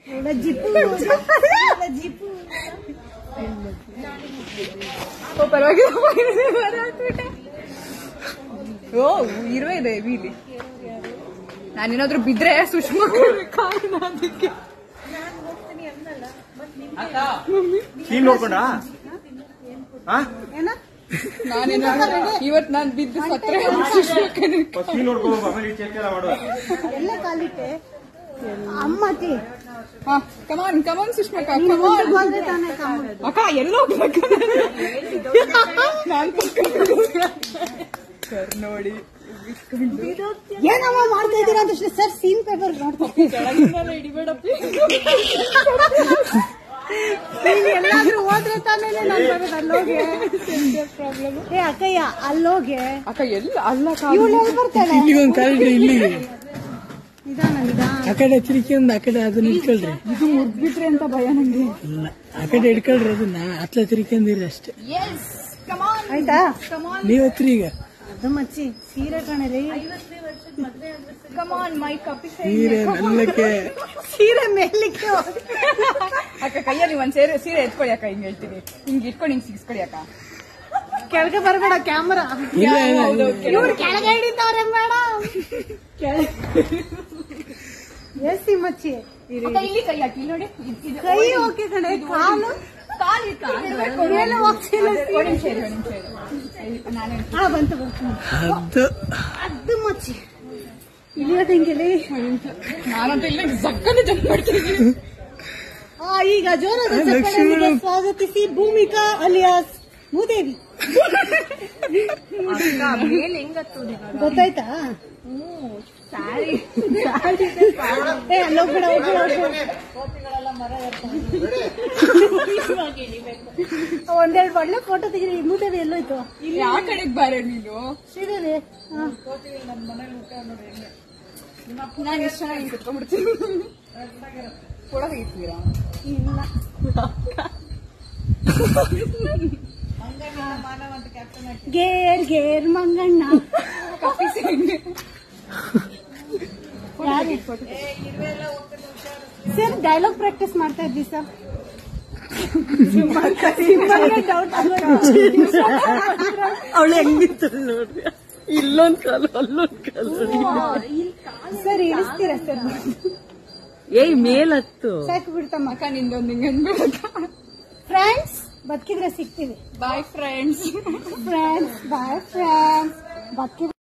Zip zip ಓ ಪರವಾಗಿಲ್ಲ ಓ ಇರುವೆ ಇದೆ ಬೀಲಿ ನಾನೇನಾದ್ರೂ ಬಿದ್ರೆ ಸುಷ್ಮಾ ಕಾರಣ ಅದಕ್ಕೆ ಸೀನ್ ನೋಡ್ಕೊಂಡ ಏನ ನಾನೇನಾದ್ರೂ ಇವತ್ ನಾನ್ ಬಿದ್ದು ಸತ್ರೆ ಸುಷ್ಮಕ್ಕನೇ ಸೀನ್ ನೋಡ್ಕೋ ಆಮೇಲೆ ಚೆಕ್ ಎಲ್ಲ ಮಾಡುವ ಎಲ್ಲ ಕಾಲಿಟ್ಟೆ ಅಮ್ಮತಿ ಹಾ ಕಮಾನ್ ಕಮಾನ್ ಸುಷ್ಮಕ್ಕ ಕಮಾನ್ ಹೋದ್ರೆ ತಾನೇ ಕಾಮ ಅಕ್ಕ ಎಲ್ಲೋ ಹೋಗ್ಬೇಕು ನಾನ್ ಸರ್ ನೋಡಿ ಏನಮ್ಮ ಮಾಡ್ತಾ ಇದ್ದೀರಾ ಅಂತ ಸರ್ ಸೀನ್ ಪೇಪರ್ ನೋಡ್ತಾರೆ ನೀವ್ ಎಲ್ಲಾದ್ರೂ ಹೋದ್ರೆ ತಾನೇ ನಾನು ಬರೋದು ಅಲ್ಲೋಗೆ ಏ ಅಕ್ಕಯ್ಯ ಅಲ್ಲೋಗೆ ಅಕ್ಕ ಎಲ್ಲ ಅಲ್ಲ ಇವಳು ಎಲ್ಲಿ ಬರ್ತಾಳೆ ಇಲ್ಲಿಗೊಂದು ಕಾಲಿಡ್ರಿ ಇಲ್ಲಿ ನಿಧಾನ ನಿಧಾನ ಆ ಕಡೆ ತಿರ್ಕೊಂಡ್ ಆ ಕಡೆ ಅದನ್ನ ಇಟ್ಕೊಳ್ರಿ ಇದು ಮುರ್ದ್ಬಿಟ್ರೆ ಅಂತ ಭಯ ನಂಗೆ ಇಲ್ಲ ಆ ಕಡೆ ಇಟ್ಕೊಳ್ರಿ ಅದನ್ನ ಅತ್ಲ ತಿರ್ಕೊಂಡಿರಿ ಅಷ್ಟೇ ಎಸ್ ಕಮಾನ್ ಆಯ್ತಾ ನೀವ್ ಹತ್ರಿ ಈಗ ಅದು ಮಚ್ಚಿ ಸೀರೆ ಕಾಣರಿ ಕಮಾನ್ ಮೈ ಕಪ್ಪಿ ಸೀರೆ ನಲ್ಲಕ್ಕೆ ಸೀರೆ ಮೇಲಿಕ್ಕೆ ಅಕ್ಕ ಕೈಯಲ್ಲಿ ಒಂದ್ ಸೇರೆ ಸೀರೆ ಎತ್ಕೊಳ್ಳಿ ಅಕ್ಕ ಹಿಂಗ್ ಹೇಳ್ತೀನಿ ಹಿಂಗ್ ಇಟ್ಕೊಂಡು ಹಿಂಗ್ ಸಿಗಿಸ್ಕೊಳ್ಳಿ ಅಕ್ಕ ಕೆಳಗೆ ಬರಬೇಡ ಕ್ಯಾಮರಾ ಇಲ್ಲ ಇಲ್ಲ, ಇಲ್ಲ ಇವ್ರು ಕೆಳಗೆ ಹಿಡಿತಾವ್ರೆ ಮೇಡಮ್ ಎಸಿ ಮಚ್ಚಿ ಅಕ್ಕ ಇಲ್ಲಿ ಕೈ ಹಾಕಿ ಇಲ್ಲಿ ನೋಡಿ ಇದ್- ಇದು- ಕೈ ಓಕೆ ಕಣೆ ಕಾಲು ಕಾಲ್ ಇಟ್ಟು ಕಾಲ್ ಮೇಲೆ ಹೋಗ್ತಿಲ್ಲ ಒಂದ್ ನಿಮಿಷ ಇರು, ಒಂದ್ ನಿಮಿಷ ಇರು. ನಾನೇ ಹಾ ಬಂತು ಬಂತು ಅದು ಅದು ಮಚ್ಚಿ ಇಳಿಯೋದಂಗೆಲಿ ನಾನಂತೂ ಇಲ್ಲ ಜಕ್ಕನೆ ಜಂಪ್ ಮಾಡ್ತೀನಿ ಆ ಈಗ ಜೋರಾದ ಚಪ್ಪಾಳೆಯೊಂದಿಗೆ ಸ್ವಾಗತಿಸಿ ಭೂಮಿಕಾ ಅಲಿಯಾಸ್ ಭೂದೇವಿ ಗೊತ್ತಾಯ್ತಾ ಏ ಅಲ್ಲಿ ಹೋಗ್ಬೇಡ ಹೋಗ್ಬೇಡ ಹೋಗ್ಬೇಡ ಒಂದೆರಡು ಒಳ್ಳೆ ಫೋಟೋ ತೆಗಿರಿ ಭೂದೇವಿ ಎಲ್ಲೋಯ್ತು ಯಾವ ಕಡೆಗ್ ಬಾರ ನೀನು ಶ್ರೀದೇವಿ ಹಾ. ನಾನು ಎಷ್ಟು ಚೆನ್ನಾಗಿ ಕುತ್ಕೊಂಡ್ಬಿಡ್ತೀನಿ ಫೋಟೋ ತೆಗಿತೀರಾ ಇಲ್ಲ ಗೇರ್ ಗೇರ್ ಮಂಗಣ್ಣ ಕಪ್ಪಿ ಸಿಂಗ್ ಯಾರು ಸರ್ ಡೈಲಾಗ್ ಪ್ರಾಕ್ಟೀಸ್ ಮಾಡ್ತಾ ಇದ್ವಿ ಸರ್ ಡೌಟ್ ಅವಳು ಹೆಂಗಿತ್ತು ನೋಡ್ರಿ ಇಲ್ಲೊಂದ್ ಕಾಲು ಅಲ್ಲೊಂದ್ ಕಾಲು ಸರ್ ಇಳಿಸ್ತೀರಾ ಸರ್ ಏಯ್ ಮೇಲತ್ತು ಸಾಕು ಬಿಡ್ತಮ್ಮ ಅಕ್ಕ ನಿಂದೊಂದು ಹಿಂಗೆ ಅನ್ಬೇಕ ಫ್ರೆಂಡ್ಸ್ ಬದುಕಿದ್ರೆ ಸಿಗ್ತೀವಿ bye friends friends bye friends ಬದುಕಿದ್ರೆ